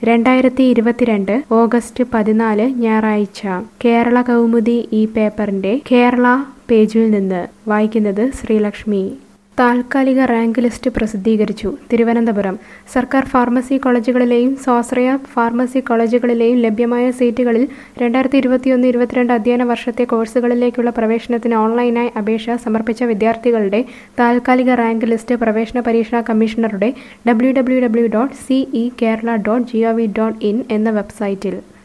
രണ്ടായിരത്തി ഇരുപത്തിരണ്ട് ഓഗസ്റ്റ് പതിനാല് ഞായറാഴ്ച കേരള കൗമുദി ഈ പേപ്പറിന്റെ കേരള പേജിൽ നിന്ന് വായിക്കുന്നത് ശ്രീലക്ഷ്മി താൽക്കാലിക റാങ്ക് ലിസ്റ്റ് പ്രസിദ്ധീകരിച്ചു തിരുവനന്തപുരം സർക്കാർ ഫാർമസി കോളേജുകളിലെയും സ്വാശ്രയ ഫാർമസി കോളേജുകളിലെയും ലഭ്യമായ സീറ്റുകളിൽ രണ്ടായിരത്തി ഇരുപത്തിയൊന്ന് ഇരുപത്തിരണ്ട് അധ്യയന വർഷത്തെ കോഴ്സുകളിലേക്കുള്ള പ്രവേശനത്തിന് ഓൺലൈനായി അപേക്ഷ സമർപ്പിച്ച വിദ്യാർത്ഥികളുടെ താൽക്കാലിക റാങ്ക് ലിസ്റ്റ് പ്രവേശന പരീക്ഷാ കമ്മീഷണറുടെ W W W dot CE Kerala dot G O V dot in എന്ന വെബ്സൈറ്റിൽ